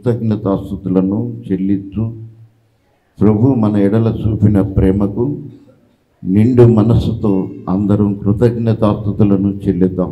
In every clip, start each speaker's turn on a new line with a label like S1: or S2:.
S1: కృతజ్ఞతాస్థుతులను చెల్లిస్తూ ప్రభు మన ఎడల చూపిన ప్రేమకు నిండు మనస్సుతో అందరం కృతజ్ఞతాస్థుతులను చెల్లిద్దాం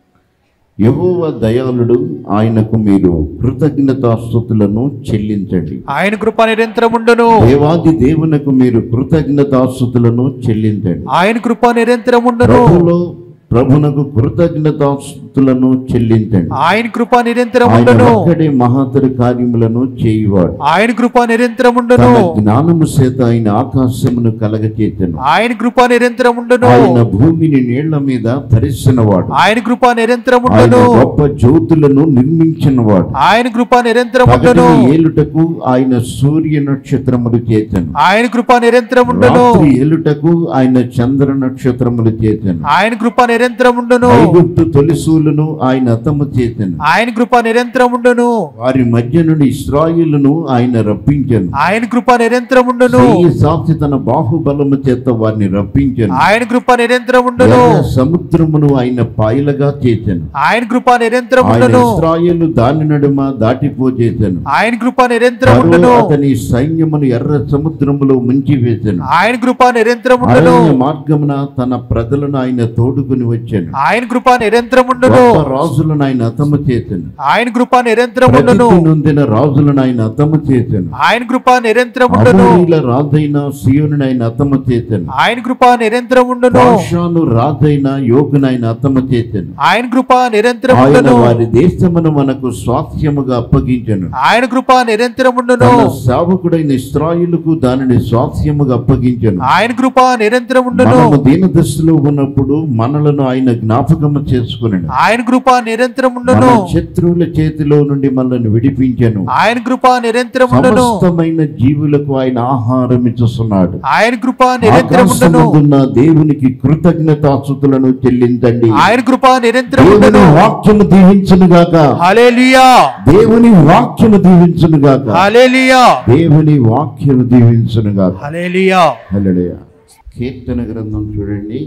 S1: యెహోవా దయాళుడు ఆయనకు మీరు కృతజ్ఞతాస్థుతులను చెల్లించండి
S2: ఆయన కృప నిరంతరముండును
S1: దేవాది దేవునకు మీరు కృతజ్ఞతాస్థుతులను చెల్లించండి
S2: ఆయన కృప నిరంతరముండును
S1: ప్రభులో ప్రభునకు కృతజ్ఞతాస్థుతులను చెల్లించండి
S2: ఆయన కృప
S1: ఆయన
S2: నిరంతరముండును
S1: ఒక్కడే మహత్తర కార్యములను చేయువాడు
S2: ఆయన కృప నిరంతరముండును
S1: తన జ్ఞానము చేత ఆయన ఆకాశమును కలగచేతను
S2: ఆయన కృప నిరంతరముండును
S1: ఆయన భూమిని నీళ్ల మీద ధరిసినవాడు
S2: ఆయన కృప
S1: ఆయన
S2: నిరంతరముండును
S1: గొప్ప జ్యోతులను నిర్మించినవాడు
S2: ఆయన కృప నిరంతరముండును
S1: పగటిని ఏలుటకు ఆయన సూర్య నక్షత్రములు చేతను
S2: ఆయన కృప నిరంతరముండును
S1: రాత్రి ఏలుటకు ఆయన చంద్ర నక్షత్రములు చేతను
S2: ఆయన కృప నిరంతరముండును
S1: ఐగుప్తు తొలిసూలును ఆయన అతము చేతను
S2: ఆయన కృప నిరంతరముండును
S1: వారి మధ్య నుండి ఇస్రాయిలును ఆయన రప్పించను
S2: ఆయన కృప నిరంతరముండును
S1: చెయ్యి సాక్షి తన బాహుబలము చేత వారిని రప్పించను
S2: ఆయన కృప నిరంతరముండును
S1: ఎర్ర సముద్రమును ఆయన పాయలుగా చేశాను
S2: ఆయన కృప
S1: ఆయన
S2: నిరంతరముండును
S1: ఇస్రాయేలు దాని నడుమ దాటిపోచేశాను
S2: ఆయన కృప నిరంతరముండును
S1: ఫరో అతని సైన్యమును ఎర్ర సముద్రములో ముంచి వేశాను
S2: ఆయన కృప నిరంతరముండును
S1: అరణ్య మార్గమున తన ప్రజలను ఆయన తోడుకుని వచ్చాను
S2: ఆయన కృప నిరంతరముండును
S1: గొప్ప రాజులను ఆయన అతము చేశాను
S2: ఆయన కృప నిరంతరముండును
S1: ప్రసిద్ధి నొందిన రాజులను ఆయన అతము చేశాను
S2: ఆయన కృప నిరంతరముండును
S1: అమోరీల రాజైన సియోను ఆయన అతము చేశాను
S2: ఆయన కృప నిరంతరముండును
S1: భాషాను రాజైన యోగును ఆయన అతము చేశాను
S2: ఆయన కృప
S1: ఆయన
S2: నిరంతరముండును
S1: వారి దేశమును మనకు స్వాస్థ్యముగా అప్పగించను
S2: ఆయన కృప నిరంతరముండును
S1: తన సేవకుడైన ఇస్రాయిలుకు దానిని స్వాస్థ్యముగా అప్పగించను
S2: ఆయన కృప నిరంతరముండును
S1: మనము దీన దశలో ఉన్నప్పుడు మనలను ఆయన జ్ఞాపకము చేసుకుని
S2: ఆయన కృప నిరంతరముండును
S1: మన శత్రువుల చేతిలో నుండి మనల్ని విడిపించను
S2: ఆయన కృప నిరంతరముండును
S1: సమస్తమైన జీవులకు ఆయన ఆహారం ఇచ్చుస్తున్నాడు
S2: ఆయన కృప నిరంతరముండును
S1: ఆకాశమందున్న దేవునికి కృతజ్ఞతాస్తుతులను చెల్లించండి
S2: ఆయన కృప
S1: దేవుని
S2: నిరంతరముండును
S1: వాక్యము దీవించును గాక
S2: హల్లెలూయా
S1: దేవుని వాక్యము దీవించును గాక
S2: హల్లెలూయా
S1: దేవుని వాక్యము దీవించును గాక
S2: హల్లెలూయా
S1: హల్లెలూయా కీర్తన గ్రంథం చూడండి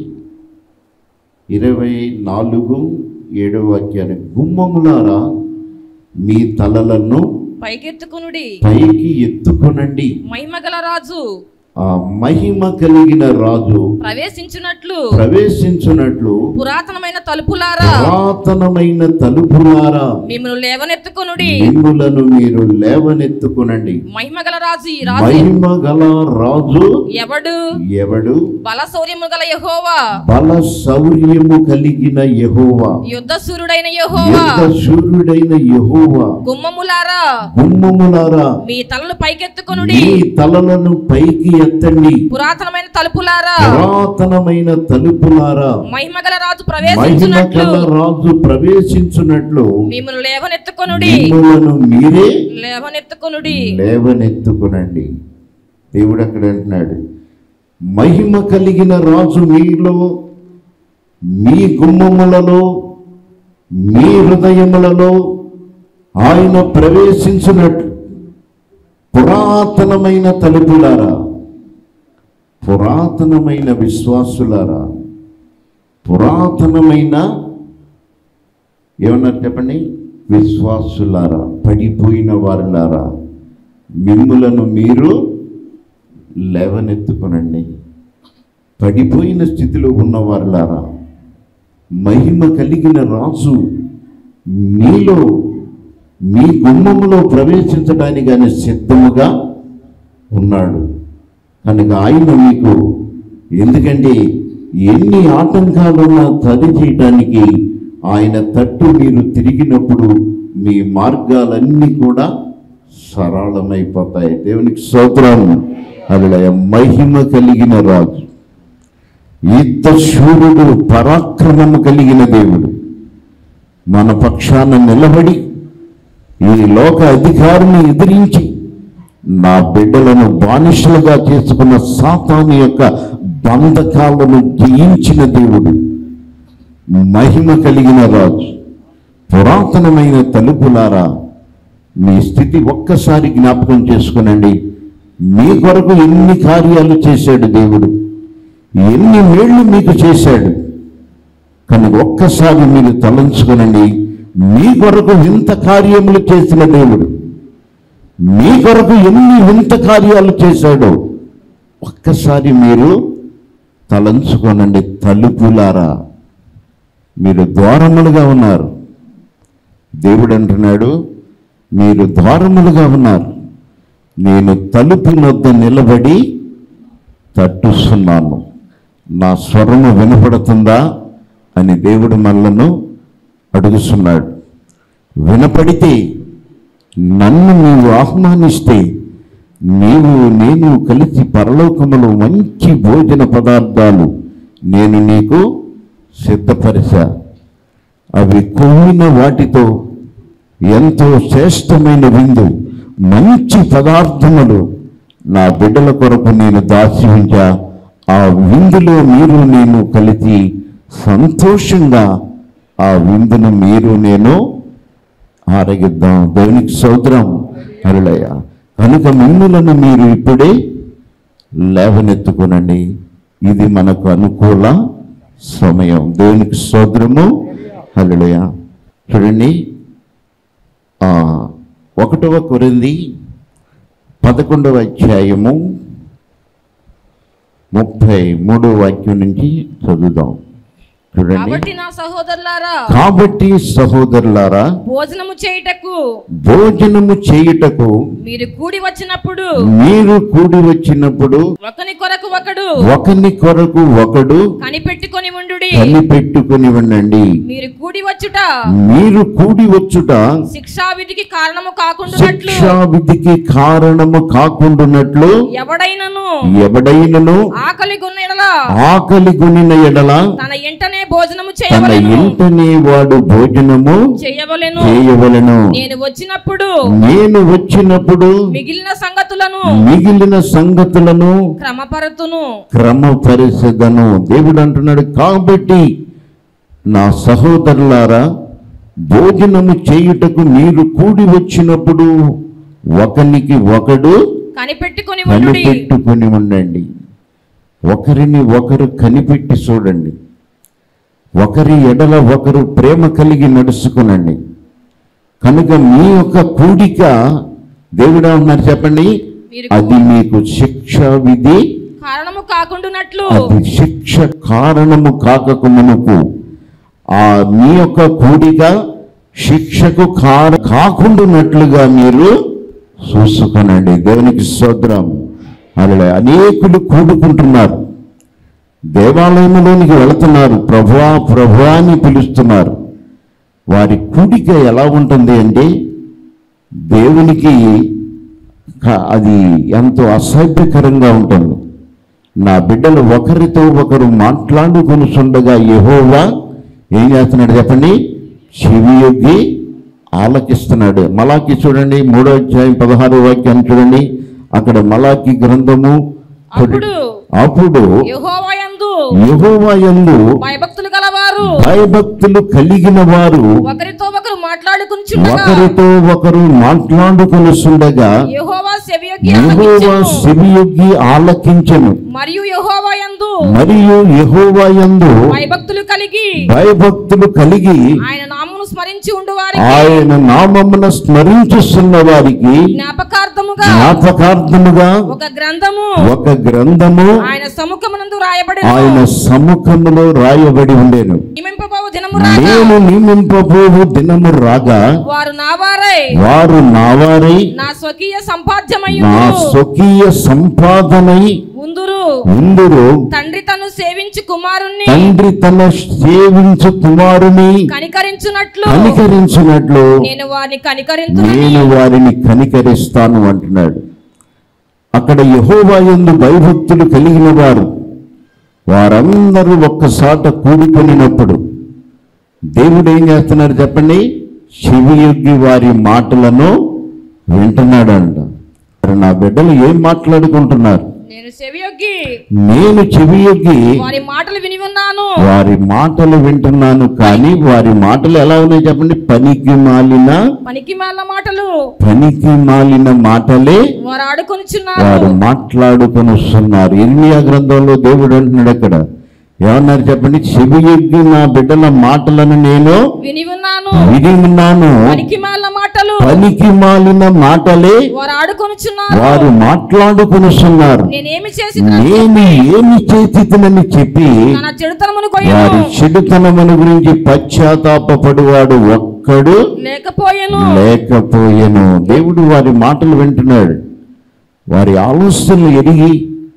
S1: ఇరవై నాలుగు ఏడవ వాక్యాన్ని గుమ్మములారా మీ తలలను
S3: పైకెత్తుకునుడి
S1: పైకి ఎత్తుకొనండి
S3: మహిమగల రాజు
S1: ఆ మహిమ కలిగిన రాజు
S3: ప్రవేశించున్నట్లు
S1: ప్రవేశించున్నట్లు
S3: పురాతనమైన తలుపులారా
S1: పురాతనమైన తలుపులారా
S3: మిమ్మల్ని లేవనెత్తుకునుడి
S1: మిమ్ములను మీరు లేవనెత్తుకునండి
S3: మహిమగల రాజు ఈ రాజు
S1: మహిమ గల రాజు
S3: ఎవడు
S1: ఎవడు
S3: బల శౌర్యము గల యహోవా
S1: బల శౌర్యము కలిగిన యెహోవా
S3: యుద్ధ సూర్యుడైన యహోవా
S1: యుద్ధ సూర్యుడైన యెహోవా
S3: గుమ్మములారా
S1: గుమ్మములారా
S3: మీ తలలు పైకెత్తుకునుడి
S1: మీ తలలను పైకి ఎత్తండి
S3: పురాతనమైన తలుపులారా
S1: పురాతనమైన తలుపులారా
S3: మహిమగల రాజు
S1: మహిమ
S3: ప్రవేశించున్నట్లు
S1: గల రాజు ప్రవేశించున్నట్లు
S3: మిమ్మల్ని లేవనెత్తుకొనుడి
S1: మిమ్ములను మీరే
S3: లేవనెత్తుకొనుడి
S1: లేవనెత్తుకునండి దేవుడు అక్కడ అంటున్నాడు మహిమ కలిగిన రాజు మీలో మీ గుమ్మములలో మీ హృదయములలో ఆయన ప్రవేశించినట్లు పురాతనమైన తలుపులారా పురాతనమైన విశ్వాసులారా పురాతనమైన ఏమన్నారు చెప్పండి విశ్వాసులారా పడిపోయిన వారులారా మిమ్ములను మీరు లేవనెత్తుకునండి పడిపోయిన స్థితిలో ఉన్నవారులారా మహిమ కలిగిన రాజు మీలో మీ గుమ్మములో ప్రవేశించడానికి ఆయన సిద్ధముగా ఉన్నాడు కనుక ఆయన మీకు ఎందుకంటే ఎన్ని ఆటంకాలున్నా తది చేయటానికి ఆయన తట్టు మీరు తిరిగినప్పుడు మీ మార్గాలన్నీ కూడా సరళమైపోతాయి దేవునికి స్తోత్రం అలా మహిమ కలిగిన రాజు యుద్ధ శూరుడు పరాక్రమము కలిగిన దేవుడు మన పక్షాన నిలబడి ఈ లోక అధికారిని ఎదిరించి నా బిడ్డలను బానిసలుగా చేసుకున్న సాతాను యొక్క బంధకాలను జయించిన దేవుడు మహిమ కలిగిన రాజు పురాతనమైన తలుపులారా మీ స్థితి ఒక్కసారి జ్ఞాపకం చేసుకునండి మీ కొరకు ఎన్ని కార్యాలు చేశాడు దేవుడు ఎన్ని మేళ్లు మీకు చేశాడు కనుక ఒక్కసారి మీరు తలంచుకునండి మీ కొరకు ఇంత కార్యములు చేసిన దేవుడు మీ కొరకు ఎన్ని వింత కార్యాలు చేశాడో ఒక్కసారి మీరు తలంచుకోనండి తలుపులారా మీరు ద్వారములుగా ఉన్నారు దేవుడు అంటున్నాడు మీరు ద్వారములుగా ఉన్నారు నేను తలుపు వద్ద నిలబడి తట్టుస్తున్నాను నా స్వరము వినపడుతుందా అని దేవుడు మనలను అడుగుతున్నాడు వినపడితే నన్ను నీవు ఆహ్వానిస్తే నీవు నేను కలిసి పరలోకములో మంచి భోజన పదార్థాలు నేను నీకు సిద్ధపరిచా అవి కొమ్మిన వాటితో ఎంతో శ్రేష్టమైన విందు మంచి పదార్థములు నా బిడ్డల కొరకు నేను దాచి ఉంచా ఆ విందులో మీరు నేను కలిసి సంతోషంగా ఆ విందును మీరు నేను ఆరగిద్దాం దేవునికి సౌద్రం అరులయ్య కనుక మిమ్ములను మీరు ఇప్పుడే లేవనెత్తుకునండి ఇది మనకు అనుకూల సమయం దేవునికి సోదరము హల్లెలూయ చూడండి ఆ, ఒకటవ కొరింది పదకొండవ అధ్యాయము ముప్పై మూడవ వాక్యం నుంచి చదువుదాం చూడండి
S3: కాబట్టి నా సహోదరులారా
S1: కాబట్టి సహోదరులారా
S3: భోజనము చేయుటకు
S1: భోజనము చేయుటకు
S3: మీరు కూడి వచ్చినప్పుడు
S1: మీరు కూడి వచ్చినప్పుడు
S3: ఒకని కొరకు ఒకడు
S1: ఒకని కొరకు ఒకడు
S3: కనిపెట్టుకొని ఉండుడి
S1: కనిపెట్టుకుని ఉండండి
S3: మీరు కూడి వచ్చుట
S1: మీరు కూడి వచ్చుట
S3: శిక్షా విధికి కారణము కాకుండానట్లు
S1: శిక్షా విధికి కారణము కాకుండానట్లు
S3: ఎవడైనను
S1: ఎవడైనను
S3: ఆకలి గున్నెడల
S1: ఆకలి గునిన ఎడల
S3: తన ఇంటనే భోజనము
S1: తన
S3: చేయవలెను
S1: ఇంటనే వాడు భోజనము
S3: చేయవలెను
S1: చేయవలెను
S3: నేను వచ్చినప్పుడు
S1: నేను వచ్చినప్పుడు
S3: మిగిలిన సంగతులను
S1: మిగిలిన సంగతులను
S3: క్రమపరతును
S1: క్రమపరిసెదను దేవుడు అంటున్నాడు కాబట్టి నా సహోదరులారా భోజనము చేయుటకు మీరు కూడి వచ్చినప్పుడు ఒకనికి ఒకడు
S3: కనిపెట్టుకొని ఉండుడి
S1: కనిపెట్టుకుని ఉండండి ఒకరిని ఒకరు కనిపెట్టి చూడండి ఒకరి ఎడల ఒకరు ప్రేమ కలిగి నడుచుకునండి కనుక మీ యొక్క కూడిక దేవుడు అంటున్నారు చెప్పండి
S3: మీరు
S1: అది మీకు శిక్ష విధి
S3: కారణము కాకుండానట్లు
S1: అది శిక్ష కారణము కాకకు మునుపు ఆ మీ యొక్క కూడిక శిక్షకు కార కాకుండానట్లుగా మీరు చూసుకునండి దేవునికి స్తోత్రం అలా అనేకులు కూడుకుంటున్నారు దేవాలయంలోనికి వెళుతున్నారు ప్రభువా ప్రభువా అని పిలుస్తున్నారు వారి కూడిక ఎలా ఉంటుంది అంటే దేవునికి క- అది ఎంతో అసభ్యకరంగా ఉంటుంది నా బిడ్డలు ఒకరితో ఒకరు మాట్లాడుకొని ఉండగా యెహోవా ఏం చేస్తున్నాడు చెప్పండి చెవి యొగ్గి ఆలకిస్తున్నాడు మలాకి చూడండి మూడో అధ్యాయం పదహారో వాక్యాన్ని చూడండి అక్కడ మలాకి గ్రంథము
S3: అప్పుడు
S1: అప్పుడు
S3: యెహోవాయందు
S1: యెహోవా యందు
S3: భయభక్తులు గలవారు
S1: భయభక్తులు కలిగిన వారు
S3: ఒకరితో ఒకరు మాట్లాడుకుంటుండగా
S1: ఒకరితో ఒకరు మాట్లాడుకొని ఉండగా
S3: యెహోవా సెవియొగ్గి
S1: యెహోవా
S3: ఆలకించెను.
S1: సెవియొగ్గి ఆలకించెను
S3: మరియు యెహోవాయందు
S1: మరియు యెహోవా యందు
S3: భయభక్తులు కలిగి
S1: భయభక్తులు కలిగి
S3: ఆయన నామమును స్మరించి ఉండు వారికి
S1: ఆయన నామమున స్మరించుస్తున్న వారికి
S3: జ్ఞాపకార్థముగా
S1: జ్ఞాపకార్థముగా
S3: ఒక గ్రంథము
S1: ఒక గ్రంథము
S3: ఆయన సముఖమునందు రాయబడి
S1: ఆయన సముఖములో రాయబడి ఉండేను
S3: నియమింపబోవు దినము రాగా
S1: నేను నియమింపబోవు దినము రాగా
S3: వారు నా వారై
S1: వారు నావారై
S3: నా స్వకీయ సంపాద్యమై
S1: నా స్వకీయ సంపాదనై
S3: ఉందురు
S1: ఉందురు
S3: తండ్రి తను సేవించు కుమారుణ్ణి
S1: తండ్రి తన సేవించు కుమారుని
S3: కనికరించున్నట్లు
S1: కనికరించినట్లు
S3: నేను వారిని కనికరించు
S1: నేను వారిని కనికరిస్తాను అంటున్నాడు అక్కడ యహోవాయందు భయభక్తులు కలిగిన వారు వారందరూ ఒక్కసాట కూడుకొనినప్పుడు దేవుడు ఏం చేస్తున్నారు చెప్పండి చెవియొగ్గి వారి మాటలను వింటున్నాడు అంట మరి నా బిడ్డలు ఏం మాట్లాడుకుంటున్నారు
S3: నేను చెవియొగ్గి
S1: నేను చెవియొగ్గి
S3: వారి మాటలు విని ఉన్నాను
S1: వారి మాటలు వింటున్నాను కానీ వారి మాటలు ఎలా ఉన్నాయి చెప్పండి పనికి మాలిన
S3: పనికి మాల మాటలు
S1: పనికి మాలిన మాటలే
S3: వారు ఆడుకొనిచున్నారు
S1: వారు మాట్లాడుకొని వస్తున్నారు ఇర్మియా గ్రంథంలో దేవుడు అంటున్నాడు అక్కడ ఏమన్నారు చెప్పండి చెవి ఎగ్గి నా బిడ్డల మాటలను నేను
S3: విని ఉన్నాను
S1: విని ఉన్నాను
S3: పనికి మాల మాటలు
S1: పనికి మాలిన మాటలే
S3: వారు ఆడుకొనుచున్నారు
S1: వారు మాట్లాడుకొనుస్తున్నారు
S3: నేనేమి చేసి
S1: నేను ఏమి చేతినని చెప్పి
S3: తన చెడుతనమును
S1: వారి
S3: కొయ్యను
S1: చెడుతనమును గురించి పశ్చాత్తాపడువాడు ఒక్కడు
S3: లేకపోయెను
S1: లేకపోయెను దేవుడు వారి మాటలు వింటున్నాడు వారి ఆలోచనలు ఎరిగి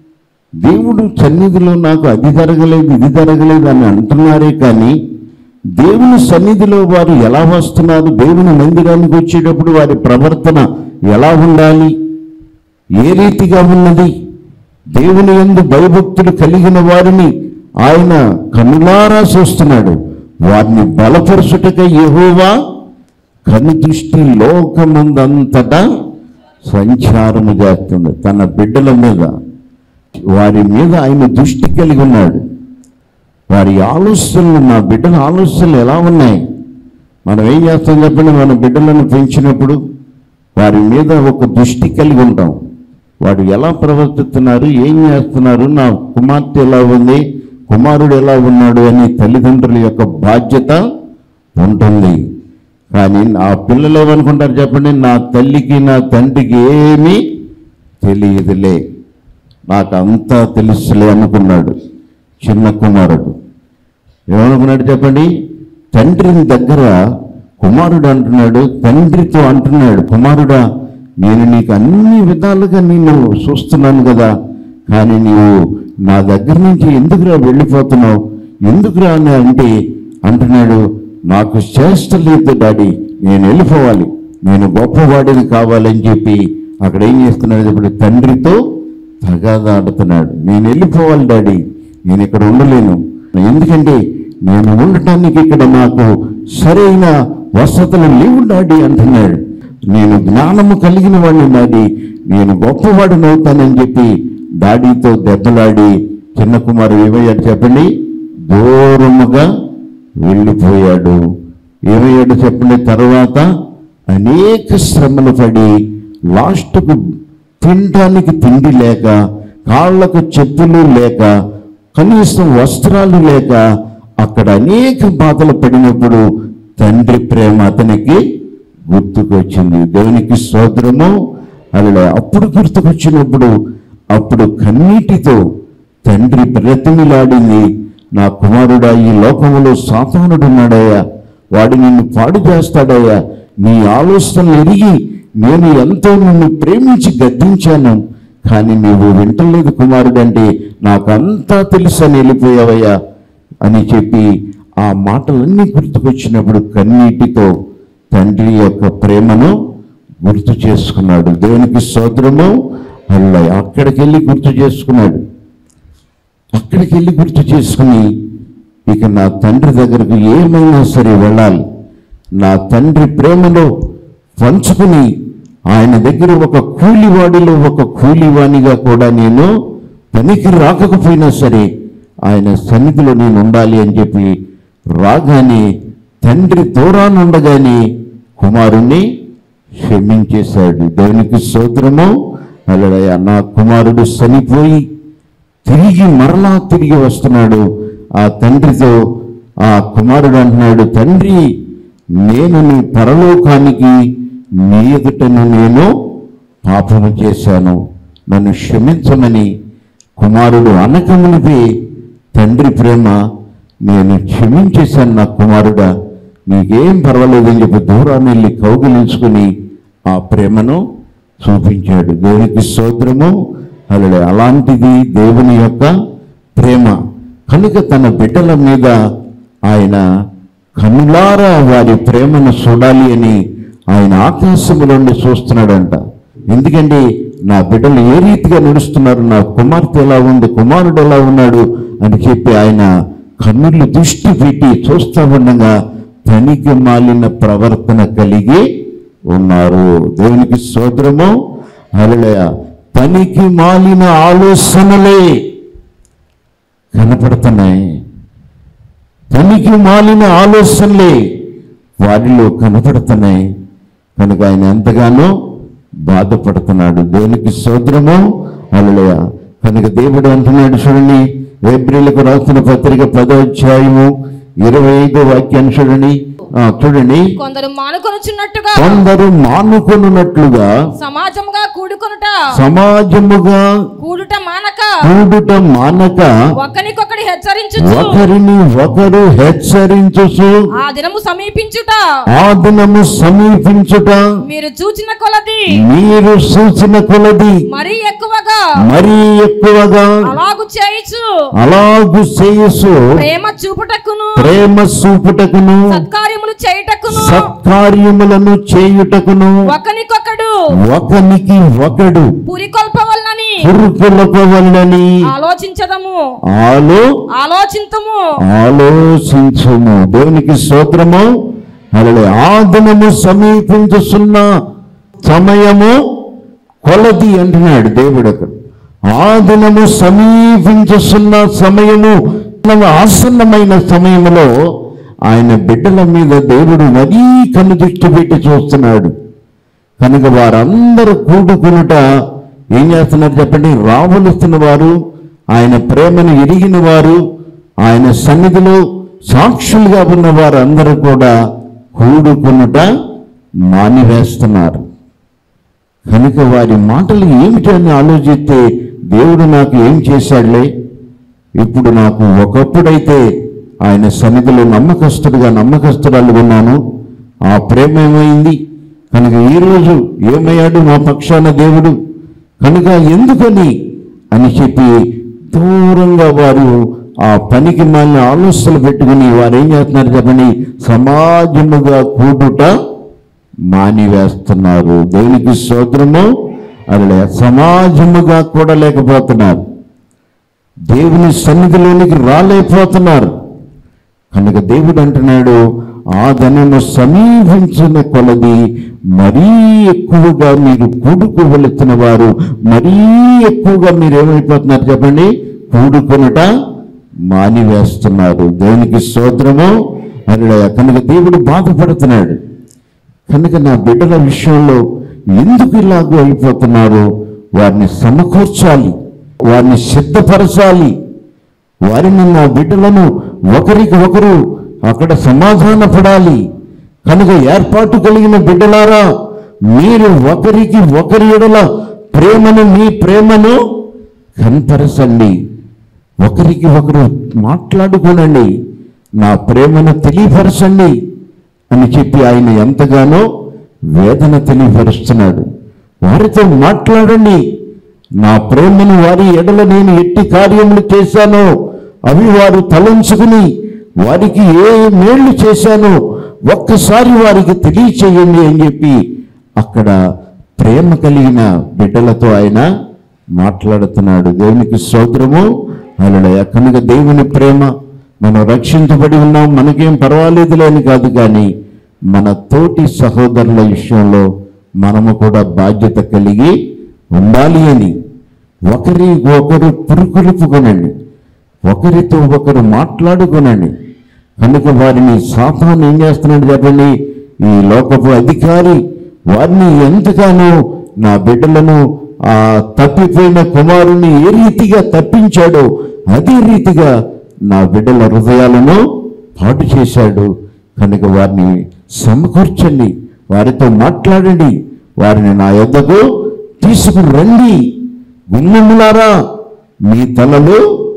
S1: దేవుడు సన్నిధిలో నాకు అది జరగలేదు ఇది జరగలేదు అని అంటున్నారే కానీ దేవుని సన్నిధిలో వారు ఎలా వస్తున్నారు దేవుని మందిరానికి వచ్చేటప్పుడు వారి ప్రవర్తన ఎలా ఉండాలి ఏ రీతిగా ఉన్నది దేవుని యందు భయభక్తులు కలిగిన వారిని ఆయన కనులారా చూస్తున్నాడు వారిని బలపరుచుటక యెహోవా కను దృష్టి లోకమందంతటా సంచారము చేస్తుంది తన బిడ్డల మీద వారి మీద ఆయన దృష్టి కలిగి ఉన్నాడు వారి ఆలోచనలు నా బిడ్డల ఆలోచనలు ఎలా ఉన్నాయి మనం ఏం చేస్తాం చెప్పండి మన బిడ్డలను పెంచినప్పుడు వారి మీద ఒక దృష్టి కలిగి ఉంటాం వాడు ఎలా ప్రవర్తిస్తున్నారు ఏం చేస్తున్నారు నా కుమార్తె ఎలా ఉంది కుమారుడు ఎలా ఉన్నాడు అని తల్లిదండ్రుల యొక్క బాధ్యత ఉంటుంది కానీ ఆ పిల్లలు ఏమనుకుంటారు చెప్పండి నా తల్లికి నా తండ్రికి ఏమీ తెలియదులే నాకు అంతా తెలుసులే అనుకున్నాడు చిన్న కుమారుడు ఏమనుకున్నాడు చెప్పండి తండ్రిని దగ్గర కుమారుడు అంటున్నాడు తండ్రితో అంటున్నాడు కుమారుడా నేను నీకు అన్ని విధాలుగా నేను చూస్తున్నాను కదా కానీ నీవు నా దగ్గర నుంచి ఎందుకురా వెళ్ళిపోతున్నావు ఎందుకురా అని అంటే అంటున్నాడు నాకు చేష్ట లేదు డాడీ నేను వెళ్ళిపోవాలి నేను గొప్పవాడిని కావాలని చెప్పి అక్కడ ఏం చేస్తున్నాడు ఇప్పుడు తండ్రితో తగాదాడుతున్నాడు నేను వెళ్ళిపోవాలి డాడీ నేను ఇక్కడ ఉండలేను ఎందుకంటే నేను ఉండటానికి ఇక్కడ నాకు సరైన వసతులు లేవు డాడీ అంటున్నాడు నేను జ్ఞానము కలిగిన వాడిని డాడీ నేను గొప్పవాడిని అవుతానని చెప్పి డాడీతో దెబ్బలాడి చిన్న కుమారు ఏమయ్యాడు చెప్పండి దూరముగా వెళ్ళిపోయాడు ఏమయ్యాడు చెప్పండి తర్వాత అనేక శ్రమలు పడి లాస్ట్కు తినడానికి తిండి లేక కాళ్ళకు చెప్పులు లేక కనీసం వస్త్రాలు లేక అక్కడ అనేక బాధలు పడినప్పుడు తండ్రి ప్రేమ అతనికి గుర్తుకొచ్చింది దేవునికి స్తోత్రము అలా అప్పుడు గుర్తుకొచ్చినప్పుడు అప్పుడు కన్నీటితో తండ్రి బ్రతిమిలాడింది నా కుమారుడా ఈ లోకములో సాతానుడున్నాడయ్యా వాడు నిన్ను పాడు చేస్తాడయ్యా నీ ఆలోచనలు ఎరిగి నేను ఎంతో నిన్ను ప్రేమించి గద్దించాను కానీ నీవు వింటలేదు కుమారుడంటే నాకంతా తెలుసు అని వెళ్ళిపోయావయ్యా అని చెప్పి ఆ మాటలన్నీ గుర్తుకొచ్చినప్పుడు కన్నీటితో తండ్రి యొక్క ప్రేమను గుర్తు చేసుకున్నాడు దేవునికి సోదరము అలా అక్కడికి వెళ్ళి గుర్తు చేసుకున్నాడు అక్కడికి వెళ్ళి గుర్తు చేసుకుని ఇక నా తండ్రి దగ్గరకు ఏమైనా సరే వెళ్ళాలి నా తండ్రి ప్రేమలో పంచుకుని ఆయన దగ్గర ఒక కూలివాడిలో ఒక కూలివాణిగా కూడా నేను పనికి రాకపోయినా సరే ఆయన సన్నిధిలో నేను ఉండాలి అని చెప్పి రాగానే తండ్రి దూరానుండగానే కుమారుణ్ణి క్షమించేశాడు దేవునికి స్తోత్రము అలడయ నా కుమారుడు చనిపోయి తిరిగి మరలా తిరిగి వస్తున్నాడు ఆ తండ్రితో ఆ కుమారుడు అంటున్నాడు తండ్రి నేను నీ పరలోకానికి నీ ఎదుటను నేను పాపము చేశాను నన్ను క్షమించమని కుమారుడు అనకమునిపే తండ్రి ప్రేమ నేను క్షమించేశాను నా కుమారుడా నీకేం పర్వాలేదని చెప్పి దూరాన్ని వెళ్ళి కౌగిలించుకుని ఆ ప్రేమను చూపించాడు దేవునికి స్తోత్రము అలా అలాంటిది దేవుని యొక్క ప్రేమ కనుక తన బిడ్డల మీద ఆయన కనులారా వారి ప్రేమను చూడాలి అని ఆయన ఆకాశము నుండి చూస్తున్నాడంట ఎందుకంటే నా బిడ్డలు ఏ రీతిగా నడుస్తున్నారు నా కుమార్తె ఎలా ఉంది కుమారుడు ఎలా ఉన్నాడు అని చెప్పి ఆయన కన్నులు దృష్టి పెట్టి చూస్తా ఉండగా పనికి మాలిన ప్రవర్తన కలిగి ఉన్నారు దేవునికి సోదరము అలలయ పనికి మాలిన ఆలోచనలే కనపడుతున్నాయి పనికి మాలిన ఆలోచనలే వారిలో కనపడుతున్నాయి కనుక ఆయన ఎంతగానో బాధపడుతున్నాడు దేవునికి సోదరము అలలయ కనుక దేవుడు అంటున్నాడు చూడండి ఏప్రిల్కు రాసిన పత్రిక పదో అధ్యాయము ఇరవై ఐదు వాక్యాన్ని చూడండి ఆ, చూడండి
S3: కొందరు మానుకొనుచున్నట్టుగా
S1: కొందరు మానుకొనున్నట్లుగా
S3: సమాజముగా కూడుకొనుట
S1: సమాజముగా
S3: కూడుట మానక
S1: కూడుట మానక
S3: ఒకరికొకటి హెచ్చరించుచు
S1: ఒకరిని ఒకరు హెచ్చరించుచు
S3: ఆ దినము సమీపించుట
S1: ఆ దినము సమీపించుట
S3: మీరు చూచిన కొలది
S1: మీరు సూచన కొలది
S3: మరీ ఎక్కువగా
S1: మరీ ఎక్కువగా
S3: అలాగు చేయిచు
S1: అలాగు చేయసు
S3: ప్రేమ చూపుటకును
S1: ప్రేమ చూపుటకును
S3: సత్కార్యములు చేయుటకును
S1: సత్కార్యములను చేయుటకును
S3: ఒకనికొకడు
S1: ఒకనికి ఒకడు
S3: పురికొల్పవలనని
S1: పురుకులపవల్లని
S3: ఆలోచించదము
S1: ఆలో
S3: ఆలోచింతము
S1: ఆలోచించుము దేవునికి స్తోత్రము అలా ఆ దినము సమీపించుతున్న సమయము కొలది అంటున్నాడు దేవుడు అక్కడ ఆ దినము సమీపించుతున్న సమయము ఆసన్నమైన సమయములో ఆయన బిడ్డల మీద దేవుడు మరీ కన్ను దృష్టి పెట్టి చూస్తున్నాడు కనుక వారందరూ కూడుకునుట ఏం చేస్తున్నారు చెప్పండి రావలుస్తున్న వారు ఆయన ప్రేమను ఎరిగిన వారు ఆయన సన్నిధిలో సాక్షులుగా ఉన్న వారందరూ కూడా కూడుకునుట మానివేస్తున్నారు కనుక వారి మాటలు ఏమిటని ఆలోచిస్తే దేవుడు నాకు ఏం చేశాడులే ఇప్పుడు నాకు ఒకప్పుడైతే ఆయన సన్నిధిలో నమ్మకస్తుడుగా నమ్మకస్తురాలు ఉన్నాను ఆ ప్రేమ ఏమైంది కనుక ఈరోజు ఏమయ్యాడు మా పక్షాన దేవుడు కనుక ఎందుకని అని చెప్పి దూరంగా వారు ఆ పనికి మాలిన ఆలోచనలు పెట్టుకుని వారు ఏం చేస్తున్నారు చెప్పండి సమాజముగా కూడుట మానివేస్తున్నారు దేవునికి స్తోత్రము అలా సమాజముగా కూడా లేకపోతున్నారు దేవుని సన్నిధిలోనికి రాలేకపోతున్నారు కనుక దేవుడు అంటున్నాడు ఆ ధనము సమీపించిన కొలది మరీ ఎక్కువగా మీరు కూడుకు వెళుతున్న వారు మరీ ఎక్కువగా మీరు ఏమైపోతున్నారు చెప్పండి కూడుకొనుట మానివేస్తున్నారు దేవునికి స్తోత్రము అలా కనుక దేవుడు బాధపడుతున్నాడు కనుక నా బిడ్డల విషయంలో ఎందుకు ఇలాగూ అయిపోతున్నారు వారిని సమకూర్చాలి వారిని సిద్ధపరచాలి వారిని నా బిడ్డలను ఒకరికి ఒకరు అక్కడ సమాధాన పడాలి కనుక ఏర్పాటు కలిగిన బిడ్డలారా మీరు ఒకరికి ఒకరి ఎడల ప్రేమను మీ ప్రేమను కనపరచండి ఒకరికి ఒకరు మాట్లాడుకోనండి నా ప్రేమను తెలియపరచండి అని చెప్పి ఆయన ఎంతగానో వేదన తెలియపరుస్తున్నాడు వారితో మాట్లాడండి నా ప్రేమను వారి ఎడల నేను ఎట్టి కార్యములు చేశానో అవి వారు తలంచుకుని వారికి ఏ మేళ్లు చేశానో ఒక్కసారి వారికి తెలియచేయండి అని చెప్పి అక్కడ ప్రేమ కలిగిన బిడ్డలతో ఆయన మాట్లాడుతున్నాడు దేవునికి స్తోత్రము అలా కనుక దేవుని ప్రేమ మనం రక్షించబడి ఉన్నాం మనకేం పర్వాలేదులే అని కాదు కానీ మన తోటి సహోదరుల విషయంలో మనము కూడా బాధ్యత కలిగి ఉండాలి అని ఒకరి ఒకరు పురుకులుపుకొనండి ఒకరితో ఒకరు మాట్లాడుకొనండి కనుక వారిని సాతాను ఏం చేస్తున్నాడు చెప్పండి ఈ లోకపు అధికారి వారిని ఎంతగానో నా బిడ్డలను ఆ తప్పిపోయిన కుమారుని ఏ రీతిగా తప్పించాడో అదే రీతిగా నా బిడ్డల హృదయాలను పాటు చేశాడు కనుక వారిని సమకూర్చండి వారితో మాట్లాడండి వారిని నా యొద్దకు తీసుకురండి గుమ్మములారా మీ తలలు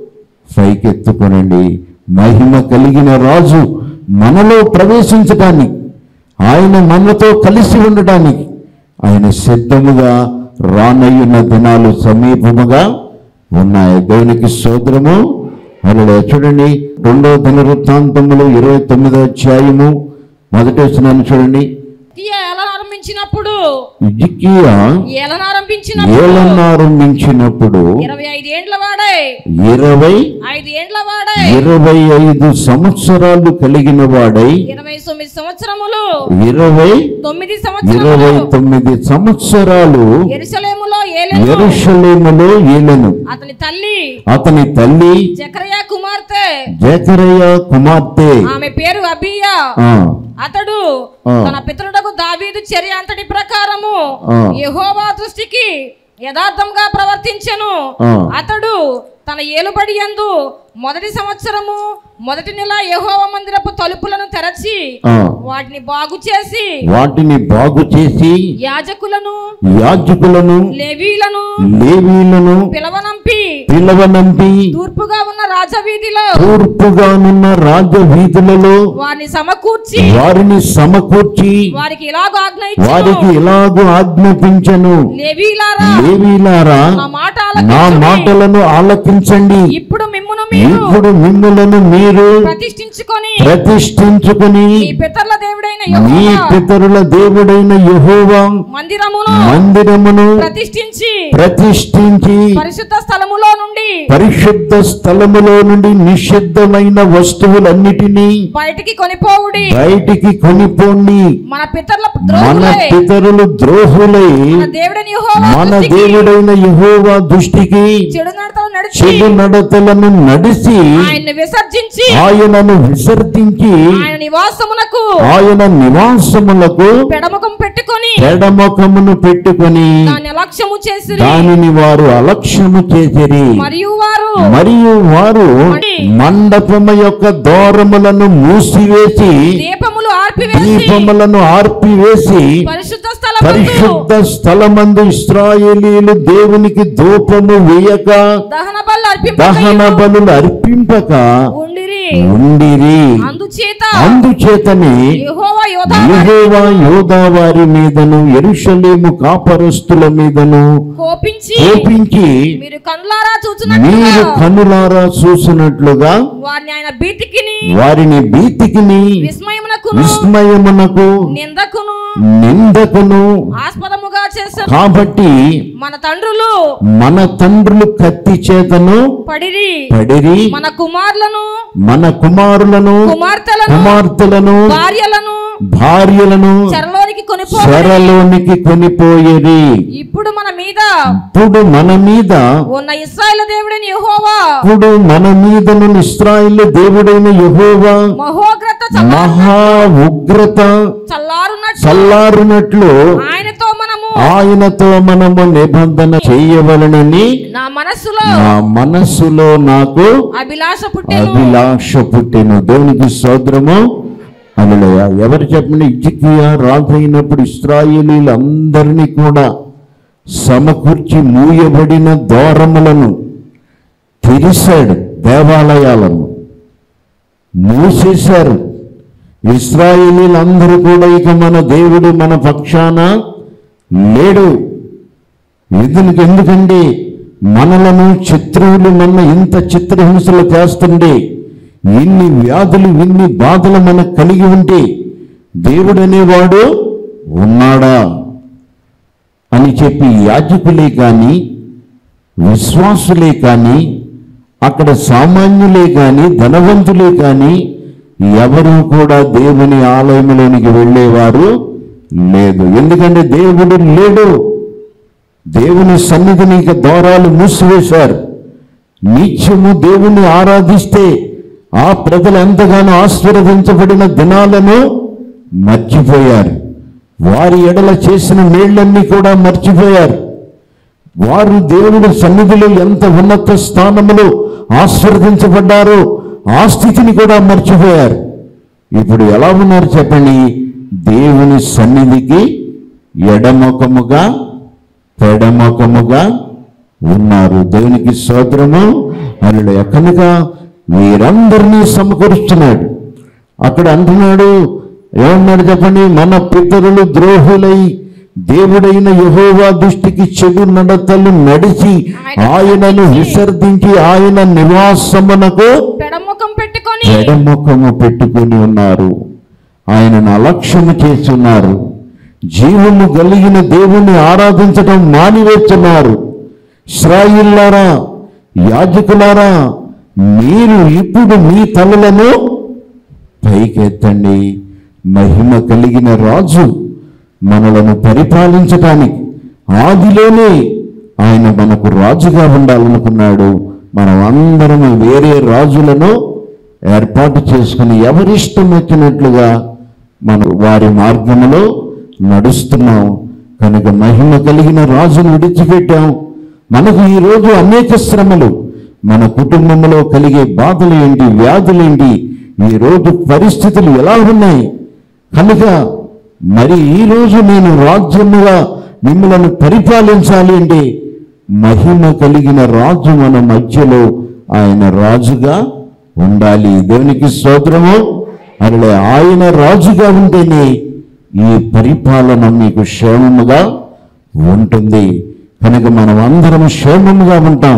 S1: పైకెత్తుకొనండి మహిమ కలిగిన రాజు మనలో ప్రవేశించటానికి ఆయన మనతో కలిసి ఉండటానికి ఆయన సిద్ధముగా రానయ్యున్న దినాలు సమీపముగా ఉన్నాయి దేవునికి సోదరము అలా చూడండి రెండవ దినవృత్తాంతములు ఇరవై తొమ్మిదో అధ్యాయము మొదటి వచ్చినాను చూడండి
S3: హిజ్కియా ఏలనారంభించినప్పుడు
S1: ఇజికియా
S3: ఏలనారంభించినప్పుడు
S1: ఏలనారంభించినప్పుడు
S3: ఇరవై ఐదు ఏండ్ల వాడే
S1: ఇరవై
S3: ఐదు ఏండ్ల వాడే
S1: ఇరవై ఐదు సంవత్సరాలు కలిగిన వాడై
S3: ఇరవై తొమ్మిది సంవత్సరములు
S1: ఇరవై
S3: తొమ్మిది
S1: ఇరవై
S3: సంవత్సరములు
S1: తొమ్మిది సంవత్సరాలు
S3: ఎరుసలేములో ఏలెను
S1: ఎరుషలేములో ఏలెను
S3: అతని తల్లి
S1: అతని తల్లి
S3: జకరయా కుమార్తె
S1: జకరయ్య కుమార్తె
S3: ఆమె పేరు అబియా
S1: ఆ,
S3: అతడు
S1: ఆ.
S3: తన పితరుడకు దావీదు చర్య అంతటి ప్రకారము
S1: ఆ.
S3: యెహోవా దృష్టికి యథార్థంగా ప్రవర్తించెను
S1: ఆ.
S3: అతడు తన ఏలుబడి యందు మొదటి సంవత్సరము మొదటి నెల యెహోవ మందిరపు తలుపులను తెరచి
S1: ఆ,
S3: వాటిని బాగు చేసి
S1: వాటిని బాగు చేసి
S3: యాజకులను
S1: యాజకులను
S3: లేవీలను
S1: లేవీలను
S3: పిలవనంపి
S1: పిలవనంపి
S3: తూర్పుగా ఉన్న రాజవీధిలో
S1: తూర్పుగానున్న రాజవీధులలో
S3: వారిని సమకూర్చి
S1: వారిని సమకూర్చి
S3: వారికి ఇలాగ
S1: వారికి
S3: ఆజ్ఞయించు
S1: ఇలాగూ ఆజ్ఞాపించను
S3: లేవీలారా
S1: లేవీలారా
S3: నా మాట
S1: నా
S3: ఆలకించుడి.
S1: మాటలను ఆలకించండి
S3: ఇప్పుడు మిమ్మును మీరు
S1: ఇప్పుడు మిమ్ములను మీరు
S3: ప్రతిష్ఠించుకొని
S1: ప్రతిష్ఠించుకుని
S3: మీ పితరుల దేవుడైన
S1: మీ
S3: యెహోవా
S1: పితరుల దేవుడైన యెహోవా
S3: మందిరమును
S1: మందిరమును
S3: ప్రతిష్ఠించి
S1: ప్రతిష్ఠించి
S3: పరిశుద్ధ స్థలములో నుండి
S1: పరిశుద్ధ స్థలములో నుండి నిషిద్ధమైన వస్తువులన్నిటినీ
S3: బయటికి కొనిపోవుడి
S1: బయటికి కొనిపోండి
S3: మన పితరుల
S1: మన
S3: ద్రోహులై
S1: పితరులు ద్రోహులై
S3: మన దేవుడైన యెహోవా
S1: మన
S3: దృష్టికి
S1: దేవుడైన యెహోవా దృష్టికి
S3: చెడు నడతలు నడిచి
S1: చెడు నడతలను నడిచి
S3: ఆయన్ని విసర్జించి
S1: ఆయనను విసర్జించి
S3: ఆయన నివాసమునకు
S1: ఆయన నివాసములకు
S3: పెడముఖం పెట్టుకొని
S1: ఎడమొఖమును పెట్టుకొని
S3: దాన్ని అలక్ష్యము చేసి
S1: దానిని వారు అలక్ష్యము చేసిరి
S3: మరియు వారు
S1: మరియు వారు మండపము యొక్క దూరములను మూసివేసి
S3: దీపములు ఆర్పివేసి
S1: దీపములను ఆర్పివేసి
S3: పరిశుద్ధ స్థలమందు
S1: పరిశుద్ధ స్థలమందు ఇస్రాయేలీలు దేవునికి ధూపము వేయక
S3: దహన బలు
S1: దహన
S3: అర్పింప
S1: బలులు అర్పింపక
S3: ఉండిరి
S1: ఉండిరి
S3: అందుచేత
S1: అందుచేతనే
S3: యెహోవా యోధా
S1: యెహోవా యోధా వారి మీదను ఎరుషలేము కాపరస్తుల మీదను
S3: కోపించి
S1: కోపించి
S3: మీరు కనులారా
S1: మీరు
S3: చూచినట్లుగా
S1: కనులారా చూసినట్లుగా
S3: వారిని ఆయన భీతికిని
S1: వారిని భీతికిని
S3: విస్మయమునకును
S1: విస్మయమునకు
S3: నిందకును
S1: నిందకును
S3: ఆస్పదముగా చేశారు
S1: కాబట్టి
S3: మన తండ్రులు
S1: మన తండ్రులు కత్తి చేతను
S3: పడిరి
S1: పడిరి
S3: మన కుమారులను
S1: మన కుమారులను
S3: కుమార్తెలను
S1: కుమార్తెలను
S3: భార్యలను
S1: భార్యలను
S3: చెరలోనికి కొనిపో
S1: చెరలోనికి కొనిపోయేది
S3: ఇప్పుడు మన మీద
S1: ఇప్పుడు మన మీద
S3: ఉన్న ఇస్రాయేల్ దేవుడైన యెహోవా
S1: ఇప్పుడు మన మీదను ఇస్రాయిల్ దేవుడైన యెహోవా
S3: మహోగ్రత
S1: మహా ఉగ్రత
S3: చల్లారున్నట్టు
S1: చల్లారునట్లు
S3: ఆయనతో మనము
S1: ఆయనతో మనము నిబంధన చేయవలనని
S3: నా మనస్సులో
S1: నా మనస్సులో నాకు
S3: అభిలాష పుట్టెను
S1: అభిలాష పుట్టెను దేవునికి సోదరము అలలయ ఎవరు చెప్పండి ఇజ్జికియా రాజు అయినప్పుడు ఇస్రాయేలీలందరినీ కూడా సమకూర్చి మూయబడిన ద్వారములను తెరిశాడు దేవాలయాలను మూసేశారు ఇస్రాయేలీలందరూ కూడా ఇక మన దేవుడు మన పక్షాన లేడు ఎందుకు ఎందుకండి మనలను శత్రువులు మన ఇంత చిత్రహింసలు చేస్తుండే ఇన్ని వ్యాధులు ఇన్ని బాధలు మనకు కలిగి ఉంటే దేవుడు అనేవాడు ఉన్నాడా అని చెప్పి యాజకులే కానీ విశ్వాసులే కానీ అక్కడ సామాన్యులే కానీ ధనవంతులే కానీ ఎవరు కూడా దేవుని ఆలయంలోనికి వెళ్ళేవారు లేదు ఎందుకంటే దేవుడు లేడు దేవుని సన్నిధిని ఇక ద్వారాలు మూసివేశారు నిత్యము దేవుణ్ణి ఆరాధిస్తే ఆ ప్రజలు ఎంతగానో ఆశీర్వదించబడిన దినాలను మర్చిపోయారు వారి ఎడల చేసిన మేళ్ళన్నీ కూడా మర్చిపోయారు వారు దేవుని సన్నిధిలో ఎంత ఉన్నత స్థానములో ఆశీర్వదించబడ్డారో ఆ స్థితిని కూడా మర్చిపోయారు ఇప్పుడు ఎలా ఉన్నారు చెప్పండి దేవుని సన్నిధికి ఎడముఖముగా పెడముఖముగా ఉన్నారు దేవునికి స్తోత్రము అల్లుడు కనుక వీరందరినీ సమకూరుస్తున్నాడు అక్కడ అంటున్నాడు ఏమన్నాడు చెప్పండి మన పితరులు ద్రోహులై దేవుడైన యెహోవా దృష్టికి చెడు నడతలు నడిచి ఆయనను విసర్జించి ఆయన నివాసమునకు
S3: పెడముఖం పెట్టుకొని
S1: ఎడముఖము పెట్టుకుని ఉన్నారు ఆయనను అలక్ష్యము చేస్తున్నారు జీవము కలిగిన దేవుణ్ణి ఆరాధించడం మానివేస్తున్నారు ఇస్రాయిల్లారా యాజకులారా మీరు ఇప్పుడు మీ తలలను పైకెత్తండి మహిమ కలిగిన రాజు మనలను పరిపాలించటానికి ఆదిలోనే ఆయన మనకు రాజుగా ఉండాలనుకున్నాడు మనం అందరం వేరే రాజులను ఏర్పాటు చేసుకుని ఎవరిష్టం వచ్చినట్లుగా మనం వారి మార్గములో నడుస్తున్నాం కనుక మహిమ కలిగిన రాజును విడిచిపెట్టాం మనకు ఈరోజు అనేక శ్రమలు మన కుటుంబంలో కలిగే బాధలు ఏంటి వ్యాధులు ఏంటి ఈ రోజు పరిస్థితులు ఎలా ఉన్నాయి కనుక మరి ఈ రోజు నేను రాజ్యముగా మిమ్మల్ని పరిపాలించాలి అంటే మహిమ కలిగిన రాజు మన మధ్యలో ఆయన రాజుగా ఉండాలి దేవునికి స్తోత్రము అలా ఆయన రాజుగా ఉంటేనే ఈ పరిపాలన మీకు క్షేమముగా ఉంటుంది కనుక మనం అందరం క్షేమముగా ఉంటాం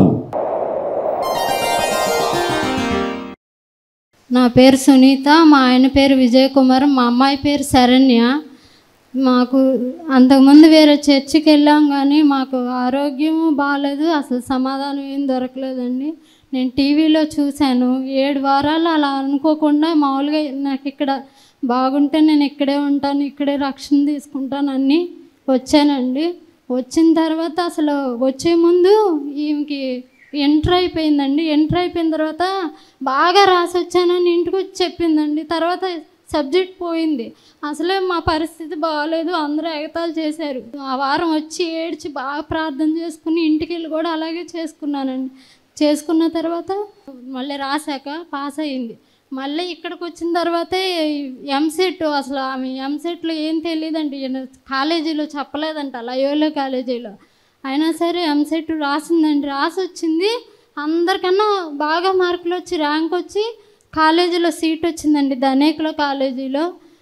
S4: నా పేరు సునీత మా ఆయన పేరు విజయ్ కుమార్ మా అమ్మాయి పేరు శరణ్య మాకు అంతకుముందు వేరే చర్చికి వెళ్ళాం కానీ మాకు ఆరోగ్యం బాగాలేదు అసలు సమాధానం ఏం దొరకలేదండి నేను టీవీలో చూశాను ఏడు వారాలు అలా అనుకోకుండా మామూలుగా నాకు ఇక్కడ బాగుంటే నేను ఇక్కడే ఉంటాను ఇక్కడే రక్షణ తీసుకుంటాను అన్నీ వచ్చానండి వచ్చిన తర్వాత అసలు వచ్చే ముందు ఈమెకి ఎంటర్ అయిపోయిందండి ఎంటర్ అయిపోయిన తర్వాత బాగా రాసి వచ్చానని ఇంటికి వచ్చి చెప్పిందండి తర్వాత సబ్జెక్ట్ పోయింది అసలే మా పరిస్థితి బాగాలేదు అందరూ ఎగతాలు చేశారు ఆ వారం వచ్చి ఏడ్చి బాగా ప్రార్థన చేసుకుని ఇంటికి వెళ్ళి కూడా అలాగే చేసుకున్నానండి చేసుకున్న తర్వాత మళ్ళీ రాశాక పాస్ అయింది మళ్ళీ ఇక్కడికి వచ్చిన తర్వాతే ఎంసెట్ అసలు ఆమె ఎంసెట్లో ఏం తెలియదండి ఈయన కాలేజీలో చెప్పలేదంట లయోలో కాలేజీలో అయినా సరే ఎంసెట్ రాసిందండి రాసి వచ్చింది అందరికన్నా బాగా మార్కులు వచ్చి ర్యాంక్ వచ్చి కాలేజీలో సీట్ వచ్చిందండి ధనేకుల కాలేజీలో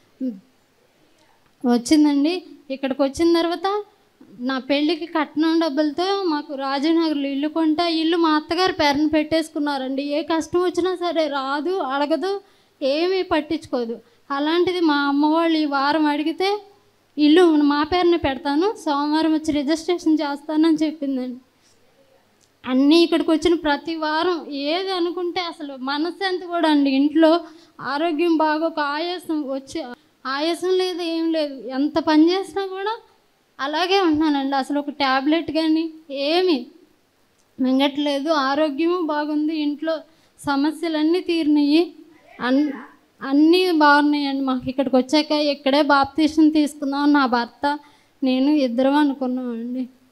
S4: వచ్చిందండి ఇక్కడికి వచ్చిన తర్వాత నా పెళ్ళికి కట్నం డబ్బులతో మాకు రాజనగర్లో ఇల్లు కొంటే ఆ ఇల్లు మా అత్తగారు పేరుని పెట్టేసుకున్నారండి ఏ కష్టం వచ్చినా సరే రాదు అడగదు ఏమీ పట్టించుకోదు అలాంటిది మా అమ్మ వాళ్ళు ఈ వారం అడిగితే ఇల్లు మా పేరుని పెడతాను సోమవారం వచ్చి రిజిస్ట్రేషన్ చేస్తానని చెప్పిందండి అన్నీ ఇక్కడికి వచ్చిన ప్రతి వారం ఏది అనుకుంటే అసలు మనశ్శాంతి కూడా అండి ఇంట్లో ఆరోగ్యం బాగోక ఆయాసం వచ్చి ఆయాసం లేదు ఏం లేదు ఎంత పని చేసినా కూడా అలాగే ఉంటున్నానండి అసలు ఒక ట్యాబ్లెట్ కానీ ఏమి మింగట్లేదు ఆరోగ్యము బాగుంది ఇంట్లో సమస్యలన్నీ తీరినాయి అన్ అన్నీ బాగున్నాయండి మాకు ఇక్కడికి వచ్చాక ఇక్కడే బాప్తీసం తీసుకుందాం నా భర్త నేను ఇద్దరం అనుకున్నామండి